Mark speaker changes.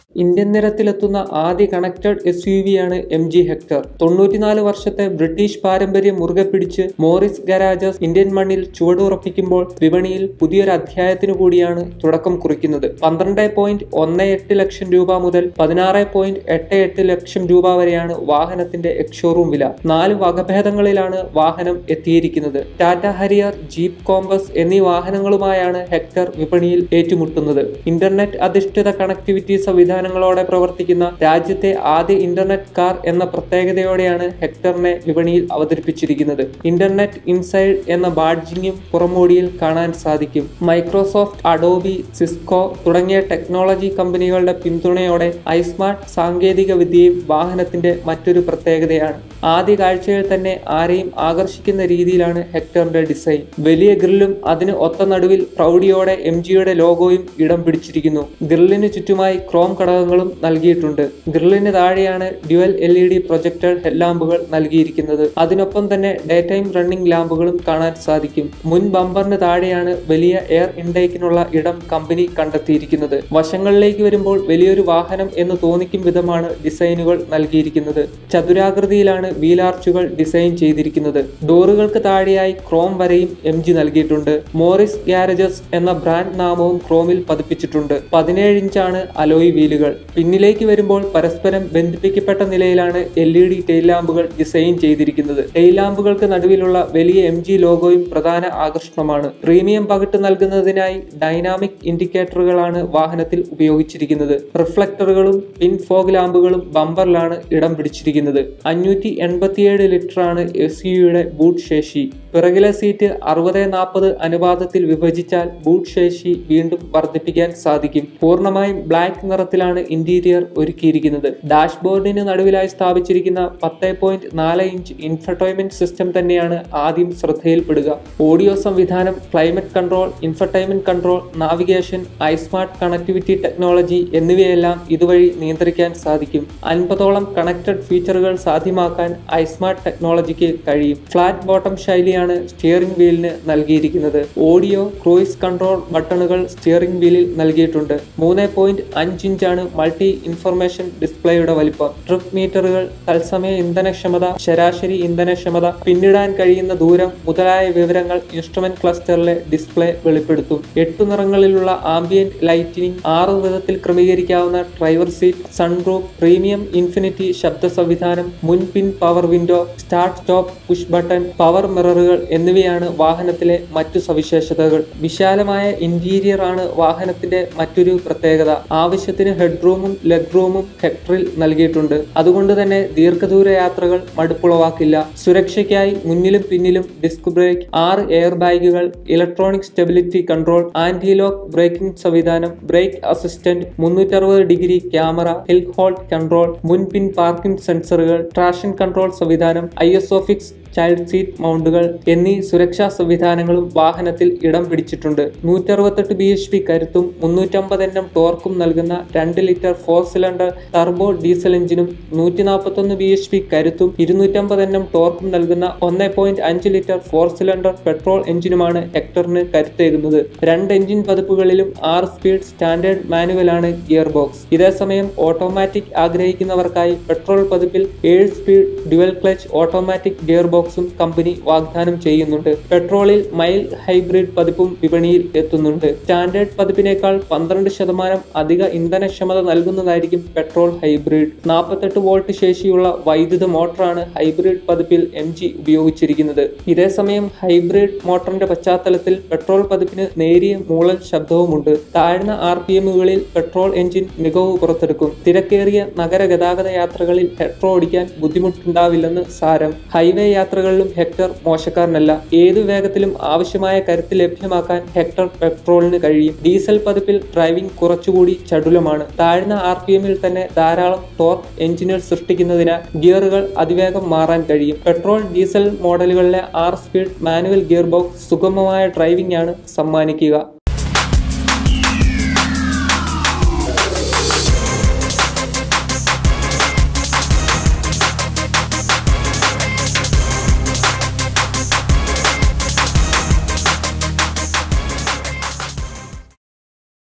Speaker 1: Indian നിരത്തിലെത്തുന്ന ആദ്യ connected S U വിയാണ് എം ജി ഹെക്ടർ തൊണ്ണൂറ്റിനാല് വർഷത്തെ ബ്രിട്ടീഷ് പാരമ്പര്യം മുറുകെ പിടിച്ച് മോറിസ് ഗരാജസ് ഇന്ത്യൻ മണ്ണിൽ ചുവടുറപ്പിക്കുമ്പോൾ വിപണിയിൽ പുതിയൊരു അധ്യായത്തിനു കൂടിയാണ് തുടക്കം കുറിക്കുന്നത് പന്ത്രണ്ട് പോയിന്റ് ഒന്ന് എട്ട് ലക്ഷം രൂപ മുതൽ പതിനാറ് പോയിന്റ് എട്ട് എട്ട് ലക്ഷം രൂപ വരെയാണ് വാഹനത്തിന്റെ എക്സ്ഷോറൂം വില നാല് വകഭേദങ്ങളിലാണ് വാഹനം എത്തിയിരിക്കുന്നത് ടാറ്റ ഹരിയർ ജീപ്പ് കോമ്പസ് എന്നീ വാഹനങ്ങളുമായാണ് ഹെക്ടർ വിപണിയിൽ ഏറ്റുമുട്ടുന്നത് ഇന്റർനെറ്റ് അധിഷ്ഠിത കണക്ടിവിറ്റി സംവിധാനങ്ങളോടെ പ്രവർത്തിക്കുന്ന രാജ്യത്തെ ആദ്യ ഇന്റർനെറ്റ് കാർ എന്ന പ്രത്യേകതയോടെയാണ് ഹെക്ടറിനെ വിപണിയിൽ അവതരിപ്പിച്ചിരിക്കുന്നത് ഇന്റർനെറ്റ് ഇൻസൈഡ് എന്ന ബാഡ്ജിങ്ങും പുറമോടിയിൽ കാണാൻ സാധിക്കും മൈക്രോസോഫ്റ്റ് അഡോബി സിസ്കോ തുടങ്ങിയ ടെക്നോളജി കമ്പനികളുടെ പിന്തുണയോടെ ഐസ്മാർട്ട് സാങ്കേതിക വിദ്യയും വാഹനത്തിന്റെ മറ്റൊരു പ്രത്യേകതയാണ് ആദ്യ കാഴ്ചയിൽ തന്നെ ആരെയും ആകർഷിക്കുന്ന രീതിയിലാണ് ഹെക്ടറിന്റെ ഡിസൈൻ വലിയ ഗ്രില്ലും അതിന് ഒത്ത നടുവിൽ പ്രൗഢിയോടെ എം ജിയുടെ ലോഗോയും ഇടം പിടിച്ചിരിക്കുന്നു ഗ്രില്ലിന് ചുറ്റുമായി ക്രോം ഘടകങ്ങളും നൽകിയിട്ടുണ്ട് ഗ്രില്ലിന് താഴെയാണ് dual L E D projector ഹെഡ്ലാമ്പുകൾ നൽകിയിരിക്കുന്നത് അതിനൊപ്പം തന്നെ ഡേ ടൈം റണ്ണിംഗ് ലാമ്പുകളും കാണാൻ സാധിക്കും മുൻ ബമ്പറിന് താഴെയാണ് വലിയ എയർ ഇൻടേക്കിനുള്ള ഇടം കമ്പനി കണ്ടെത്തിയിരിക്കുന്നത് വശങ്ങളിലേക്ക് വരുമ്പോൾ വലിയൊരു വാഹനം എന്ന് തോന്നിക്കും വിധമാണ് ഡിസൈനുകൾ നൽകിയിരിക്കുന്നത് ചതുരാകൃതിയിലാണ് വീലാർച്ചുകൾ ഡിസൈൻ ചെയ്തിരിക്കുന്നത് ഡോറുകൾക്ക് താഴെയായി ക്രോം വരയും എം ജി നൽകിയിട്ടുണ്ട് മോറിസ് ഗ്യാരേജസ് എന്ന ബ്രാൻഡ് നാമവും ക്രോമിൽ പതിപ്പിച്ചിട്ടുണ്ട് പതിനേഴ് ഇഞ്ചാണ് അലോയ് വീലുകൾ പിന്നിലേക്ക് വരുമ്പോൾ പരസ്പരം ബന്ധിപ്പിക്കപ്പെട്ട നിലയിലാണ് എൽ ഇ ഡി ടെയിൽ ലാമ്പുകൾ ഡിസൈൻ ചെയ്തിരിക്കുന്നത് ടെയിൽ ലാമ്പുകൾക്ക് നടുവിലുള്ള വലിയ എം ജി ലോഗോയും പ്രധാന ആകർഷണമാണ് പ്രീമിയം പകിട്ട് നൽകുന്നതിനായി ഡൈനാമിക് ഇൻഡിക്കേറ്ററുകളാണ് വാഹനത്തിൽ ഉപയോഗിച്ചിരിക്കുന്നത് റിഫ്ലക്ടറുകളും പിൻ ഫോഗ് ലാമ്പുകളും ബമ്പറിലാണ് ഇടം പിടിച്ചിരിക്കുന്നത് അഞ്ഞൂറ്റി എൺപത്തിയേഴ് ലിറ്ററാണ് എസ് യുടെ ബൂട്ട് ശേഷി പിറകിലെ സീറ്റ് അറുപത് നാൽപ്പത് അനുപാതത്തിൽ വിഭജിച്ചാൽ ബൂട്ട് ശേഷി വീണ്ടും വർദ്ധിപ്പിക്കാൻ സാധിക്കും പൂർണ്ണമായും ബ്ലാക്ക് നിറത്തിലാണ് ഇന്റീരിയർ ഒരുക്കിയിരിക്കുന്നത് ഡാഷ്ബോർഡിന് നടുവിലായി സ്ഥാപിച്ചിരിക്കുന്ന പത്ത് പോയിന്റ് നാല് ഇഞ്ച് ഇൻഫർടൈൻമെന്റ് സിസ്റ്റം തന്നെയാണ് ആദ്യം ശ്രദ്ധയിൽപ്പെടുക ഓഡിയോ സംവിധാനം climate control infotainment control navigation ismart connectivity technology എന്നിവയെല്ലാം ഇതുവഴി നിയന്ത്രിക്കാൻ സാധിക്കും അൻപതോളം കണക്റ്റഡ് ഫീച്ചറുകൾ സാധ്യമാക്കാൻ ഐസ്മാർട്ട് ടെക്നോളജിക്ക് കഴിയും ഫ്ലാറ്റ് ബോട്ടം ശൈലിയാണ് സ്റ്റിയറിംഗ് വീലിന് നൽകിയിരിക്കുന്നത് ഓഡിയോ ക്രൂയിസ് കൺട്രോൾ ബട്ടണുകൾ സ്റ്റിയറിംഗ് വീലിൽ നൽകിയിട്ടുണ്ട് മൂന്ന് പോയിന്റ് അഞ്ച് ഇഞ്ചാണ് മൾട്ടി ഇൻഫർമേഷൻ ഡിസ്പ്ലേയുടെ വലിപ്പം ട്രിപ്പ് മീറ്ററുകൾ തത്സമയ ഇന്ധനക്ഷമത ശരാശരി ഇന്ധനക്ഷമത പിന്നിടാൻ കഴിയുന്ന ദൂരം മുതലായ വിവരങ്ങൾ ഇൻസ്ട്രുമെന്റ് ക്ലസ്റ്ററിലെ ഡിസ്പ്ലേ വെളിപ്പെടുത്തും എട്ടു നിറങ്ങളിലുള്ള ആംബിയന്റ് ലൈറ്റിനിങ് ആറ് വിധത്തിൽ ക്രമീകരിക്കാവുന്ന driver seat sunroof premium infinity ശബ്ദ സംവിധാനം മുൻപിൻ power window start stop push button power മിററുകൾ എന്നിവയാണ് വാഹനത്തിലെ മറ്റു സവിശേഷതകൾ വിശാലമായ ഇന്റീരിയർ ആണ് വാഹനത്തിന്റെ മറ്റൊരു പ്രത്യേകത ആവശ്യത്തിന് ഹെഡ്റൂമും ലെഗ് റൂമും ഹെക്ടറിൽ നൽകിയിട്ടുണ്ട് അതുകൊണ്ട് തന്നെ ദീർഘദൂര യാത്രകൾ മടുപ്പുളവാക്കില്ല സുരക്ഷയ്ക്കായി മുന്നിലും പിന്നിലും ഡിസ്ക് ബ്രേക്ക് ആറ് എയർ ബാഗുകൾ electronic stability control anti lock braking സംവിധാനം ബ്രേക്ക് അസിസ്റ്റന്റ് മുന്നൂറ്ററുപത് degree camera hill hold control മുൻപിൻ പാർക്കിംഗ് സെൻസറുകൾ ട്രാഷൻ കൺട്രോൾ സംവിധാനം I S O fix child seat മൗണ്ടുകൾ എന്നീ സുരക്ഷാ സംവിധാനങ്ങളും വാഹനത്തിൽ ഇടം പിടിച്ചിട്ടുണ്ട് നൂറ്ററുപത്തെട്ട് ബി എച്ച് പി കരുത്തും മുന്നൂറ്റമ്പത് എണ്ണം ടോർക്കും നൽകുന്ന രണ്ട് litre four cylinder turbo diesel എഞ്ചിനും നൂറ്റി നാൽപ്പത്തൊന്ന് ബി എച്ച് പി കരുത്തും ഇരുന്നൂറ്റമ്പത് എണ്ണം ടോർക്കും നൽകുന്ന ഒന്ന് പോയിന്റ് അഞ്ച് ലിറ്റർ ഫോർ സിലിണ്ടർ പെട്രോൾ എഞ്ചിനുമാണ് ഹെക്ടറിന് കരുത്തേകുന്നത് രണ്ട് എഞ്ചിൻ പതിപ്പുകളിലും ആറ് സ്പീഡ് സ്റ്റാൻഡേർഡ് മാനുവലാണ് ഗിയർ ബോക്സ് ഇതേസമയം ഓട്ടോമാറ്റിക് ആഗ്രഹിക്കുന്നവർക്കായി പെട്രോൾ പതിപ്പിൽ ഏഴ് speed dual clutch automatic gear box ബോക്സും കമ്പനി വാഗ്ദാനം ചെയ്യുന്നുണ്ട് പെട്രോളിൽ മൈൽ ഹൈബ്രിഡ് പതിപ്പും വിപണിയിൽ എത്തുന്നുണ്ട് സ്റ്റാൻഡേർഡ് പതിപ്പിനേക്കാൾ പന്ത്രണ്ട് ശതമാനം അധിക ഇന്ധനക്ഷമത നൽകുന്നതായിരിക്കും പെട്രോൾ ഹൈബ്രിഡ് നാൽപ്പത്തെട്ട് വോൾട്ട് ശേഷിയുള്ള വൈദ്യുത മോട്ടറാണ് ഹൈബ്രിഡ് പതിപ്പിൽ എം ജി ഉപയോഗിച്ചിരിക്കുന്നത് ഇതേസമയം ഹൈബ്രിഡ് മോട്ടറിന്റെ പശ്ചാത്തലത്തിൽ പെട്രോൾ പതിപ്പിന് നേരിയ മൂളൽ ശബ്ദവുമുണ്ട് താഴ്ന്ന ആർ പി എമ്മുകളിൽ പെട്രോൾ എഞ്ചിൻ മികവ് പുറത്തെടുക്കും തിരക്കേറിയ നഗര ഗതാഗത യാത്രകളിൽ ഹെട്രോ ഓടിക്കാൻ ബുദ്ധിമുട്ടുണ്ടാവില്ലെന്ന് സാരം ഹൈവേ യാത്രകളിലും ഹെക്ടർ മോശക്കാരനല്ല ഏതു വേഗത്തിലും ആവശ്യമായ കരുത്ത് ലഭ്യമാക്കാൻ ഹെക്ടർ പെട്രോളിന് കഴിയും ഡീസൽ പതിപ്പിൽ ഡ്രൈവിംഗ് കുറച്ചുകൂടി ചടുലമാണ് താഴ്ന്ന ആർ പി എമ്മിൽ തന്നെ ധാരാളം ടോർക്ക് എഞ്ചിനുകൾ സൃഷ്ടിക്കുന്നതിനാൽ ഗിയറുകൾ അതിവേഗം മാറാൻ കഴിയും പെട്രോൾ ഡീസൽ മോഡലുകളിലെ ആറ് സ്പീഡ് മാനുവൽ ഗിയർ ബോക്സ് സുഗമമായ ഡ്രൈവിംഗ് ആണ് സമ്മാനിക്കുക